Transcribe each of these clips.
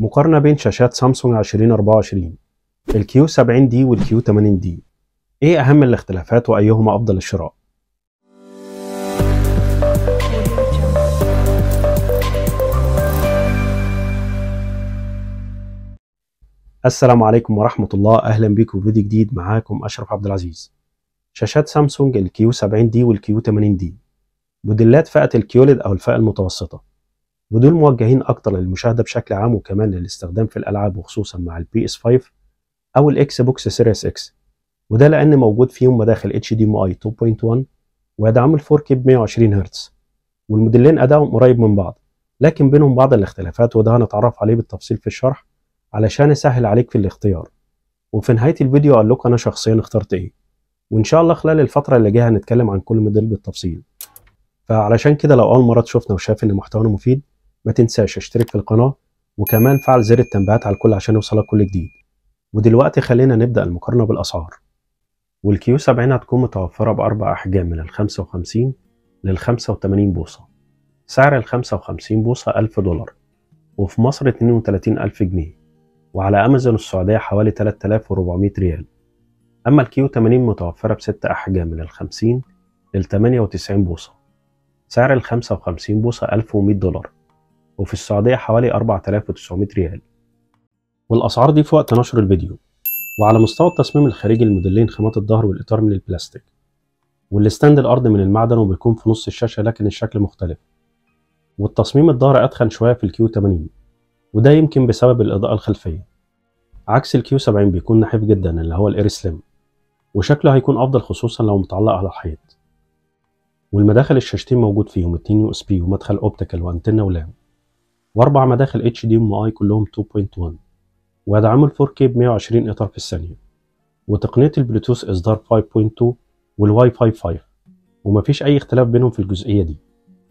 مقارنة بين شاشات سامسونج 2024 الكيو 70 دي والكيو 80 دي ايه اهم الاختلافات وايهما افضل الشراء السلام عليكم ورحمة الله أهلا بكم في فيديو جديد معاكم أشرف عبد العزيز شاشات سامسونج الكيو 70 دي والكيو 80 دي موديلات فئة الكيولد أو الفئة المتوسطة ودول موجهين أكتر للمشاهدة بشكل عام وكمان للاستخدام في الألعاب وخصوصا مع البي اس 5 أو الإكس بوكس سيريس إكس وده لأن موجود فيهم مداخل HDMI 2.1 ويدعموا ال 4K ب 120 هرتز والموديلين أدائهم قريب من بعض لكن بينهم بعض الاختلافات وده هنتعرف عليه بالتفصيل في الشرح علشان يسهل عليك في الاختيار وفي نهاية الفيديو أقول لكم أنا شخصيا اخترت إيه وإن شاء الله خلال الفترة اللي جاية هنتكلم عن كل موديل بالتفصيل فعلشان كده لو أول مرة تشوفنا وشايف إن محتوانا مفيد ما تنساش اشترك في القناة وكمان فعل زر التنبيهات على الكل عشان يوصلك كل جديد ودلوقتي خلينا نبدأ المقارنة بالأسعار والكيو 70 هتكون متوفرة بأربع أحجام من ال 55 لل 85 بوصة سعر ال 55 بوصة 1000 دولار وفي مصر 32000 جنيه وعلى أمازون السعودية حوالي 3400 ريال أما الكيو 80 متوفرة بست أحجام من ال 50 لل 98 بوصة سعر ال 55 بوصة 1100 دولار وفي السعودية حوالي 4900 ريال والأسعار دي في وقت نشر الفيديو وعلى مستوى التصميم الخارجي الموديلين خامات الظهر والإطار من البلاستيك والستاند الأرض من المعدن وبيكون في نص الشاشة لكن الشكل مختلف والتصميم الظهر أتخن شوية في الكيو 80 وده يمكن بسبب الإضاءة الخلفية عكس الكيو 70 بيكون نحيف جدا اللي هو الإير سليم وشكله هيكون أفضل خصوصا لو متعلق على الحيط والمداخل الشاشتين موجود فيهم 2 يو اس بي ومدخل اوبتيكال وانتنة ولام واربع مداخل اتش دي ام اي كلهم 2.1 ويدعموا ال 4K ب 120 اطار في الثانية وتقنية البلوتوث اصدار 5.2 والواي فاي 5 ومفيش اي اختلاف بينهم في الجزئية دي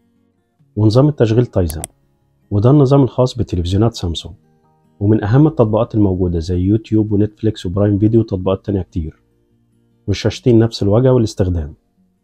ونظام التشغيل تايزن وده النظام الخاص بتلفزيونات سامسونج ومن اهم التطبيقات الموجودة زي يوتيوب ونتفليكس وبرايم فيديو وتطبيقات تانية كتير والشاشتين نفس الواجهة والاستخدام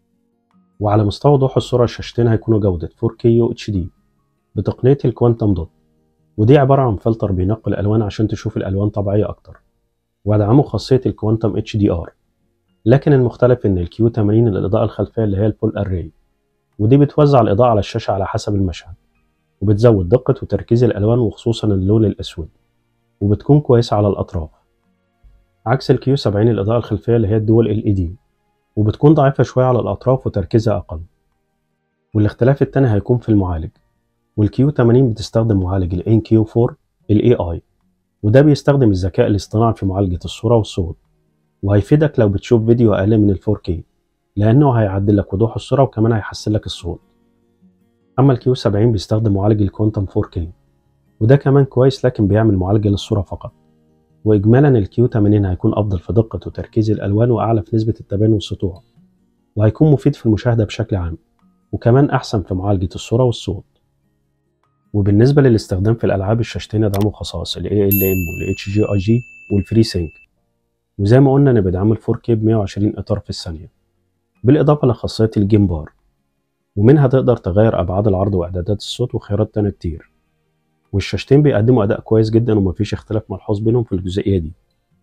وعلى مستوى وضوح الصورة الشاشتين هيكونوا جودة 4K و HD بتقنية الكوانتم دوت ودي عبارة عن فلتر بينقل الألوان عشان تشوف الألوان طبيعية أكتر ويدعموا خاصية الكوانتم HDR لكن المختلف إن الكيو 80 الإضاءة الخلفية اللي هي الفول أري ودي بتوزع الإضاءة على الشاشة على حسب المشهد وبتزود دقة وتركيز الألوان وخصوصا اللون الأسود وبتكون كويسة على الأطراف عكس الكيو 70 الإضاءة الخلفية اللي هي الدول ال دي وبتكون ضعيفة شوية على الأطراف وتركيزها أقل والاختلاف التاني هيكون في المعالج والكيو 80 بتستخدم معالج ال NQ4 ال AI وده بيستخدم الذكاء الاصطناعي في معالجة الصورة والصوت وهيفيدك لو بتشوف فيديو أقل من ال 4K لأنه هيعدل لك وضوح الصورة وكمان هيحسن لك الصوت أما الكيو 70 بيستخدم معالج الكوانتم 4K وده كمان كويس لكن بيعمل معالجة للصورة فقط وإجمالا الكيو 80 هيكون أفضل في دقة وتركيز الألوان وأعلى في نسبة التباين والسطوع وهيكون مفيد في المشاهدة بشكل عام وكمان أحسن في معالجة الصورة والصوت وبالنسبة للاستخدام في الألعاب الشاشتين يدعموا خصائص ال ALM وال HGIG والفري سينك وزي ما قلنا إن بيدعموا ال 4K ب 120 إطار في الثانية بالإضافة لخاصية الجيم بار ومنها تقدر تغير أبعاد العرض وإعدادات الصوت وخيارات تانية كتير والشاشتين بيقدموا أداء كويس جدا ومفيش اختلاف ملحوظ بينهم في الجزئية دي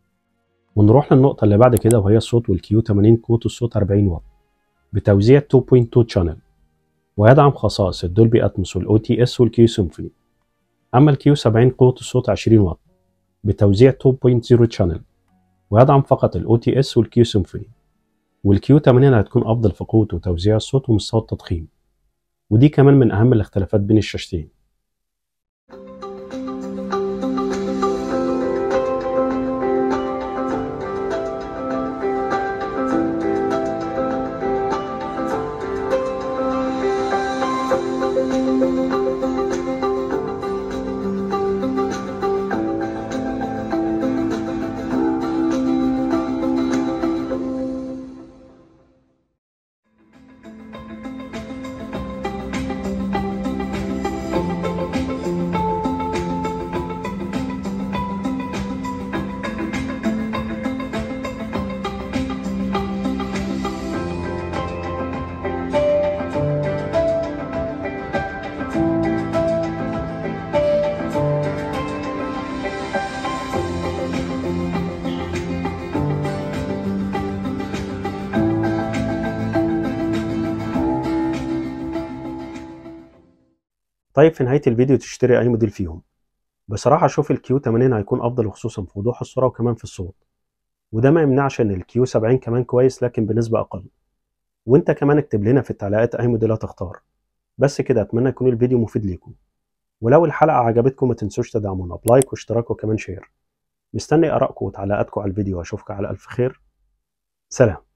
ونروح للنقطة اللي بعد كده وهي الصوت والكيو 80 قوة الصوت 40 واط بتوزيع 2.2 شانل ويدعم خصائص الدولبي اتموس والاو تي اس والكيو سيمفوني اما الكيو 70 قوة الصوت 20 واط بتوزيع 2.0 شانل ويدعم فقط الاو تي اس والكيو سيمفوني والكيو 80 هتكون افضل في قوة وتوزيع الصوت ومستوى التضخيم ودي كمان من اهم الاختلافات بين الشاشتين طيب في نهاية الفيديو تشتري أي موديل فيهم بصراحة أشوف الكيو 80 هيكون أفضل وخصوصا في وضوح الصورة وكمان في الصوت وده ما يمنعش إن الكيو 70 كمان كويس لكن بنسبة أقل وانت كمان اكتب لنا في التعليقات أي موديلات تختار بس كده أتمنى يكون الفيديو مفيد ليكم ولو الحلقة عجبتكم ما تنسوش تدعمونا بلايك واشتراك وكمان شير مستني آرائكم وتعليقاتكم على الفيديو وأشوفكم على ألف خير سلام